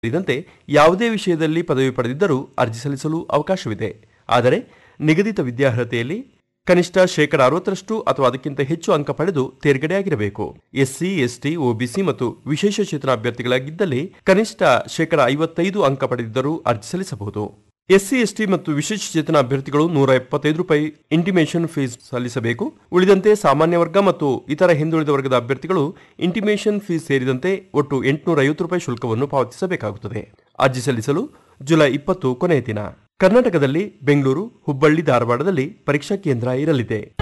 ಸೇರಿದಂತೆ ಯಾವುದೇ ವಿಷಯದಲ್ಲಿ ಪದವಿ ಪಡೆದಿದ್ದರೂ ಅರ್ಜಿ ಸಲ್ಲಿಸಲು ಅವಕಾಶವಿದೆ ಆದರೆ ನಿಗದಿತ ವಿದ್ಯಾರ್ಹತೆಯಲ್ಲಿ ಕನಿಷ್ಠ ಶೇಕಡ ಅರವತ್ತರಷ್ಟು ಅಥವಾ ಅದಕ್ಕಿಂತ ಹೆಚ್ಚು ಅಂಕ ಪಡೆದು ತೇರ್ಗಡೆಯಾಗಿರಬೇಕು ಎಸ್ಸಿ ಎಸ್ಟಿ ಒಬಿಸಿ ಮತ್ತು ವಿಶೇಷಚೇತನ ಅಭ್ಯರ್ಥಿಗಳಾಗಿದ್ದಲ್ಲಿ ಕನಿಷ್ಠ ಶೇಕಡ ಐವತ್ತೈದು ಅಂಕ ಪಡೆದಿದ್ದರೂ ಅರ್ಜಿ ಸಲ್ಲಿಸಬಹುದು ಎಸ್ಸಿ ಎಸ್ಟಿ ಮತ್ತು ವಿಶೇಷಚೇತನ ಅಭ್ಯರ್ಥಿಗಳು ನೂರ ಎಪ್ಪತ್ತೈದು ರೂಪಾಯಿ ಇಂಟಿಮೇಷನ್ ಫೀಸ್ ಸಲ್ಲಿಸಬೇಕು ಉಳಿದಂತೆ ಸಾಮಾನ್ಯ ವರ್ಗ ಮತ್ತು ಇತರ ಹಿಂದುಳಿದ ವರ್ಗದ ಅಭ್ಯರ್ಥಿಗಳು ಇಂಟಿಮೇಷನ್ ಫೀಸ್ ಸೇರಿದಂತೆ ಒಟ್ಟು ಎಂಟುನೂರ ಐವತ್ತು ರೂಪಾಯಿ ಶುಲ್ಕವನ್ನು ಪಾವತಿಸಬೇಕಾಗುತ್ತದೆ ಅರ್ಜಿ ಸಲ್ಲಿಸಲು ಜುಲೈ ಇಪ್ಪತ್ತು ಕೊನೆಯ ದಿನ ಕರ್ನಾಟಕದಲ್ಲಿ ಬೆಂಗಳೂರು ಹುಬ್ಬಳ್ಳಿ ಧಾರವಾಡದಲ್ಲಿ ಪರೀಕ್ಷಾ ಕೇಂದ್ರ ಇರಲಿದೆ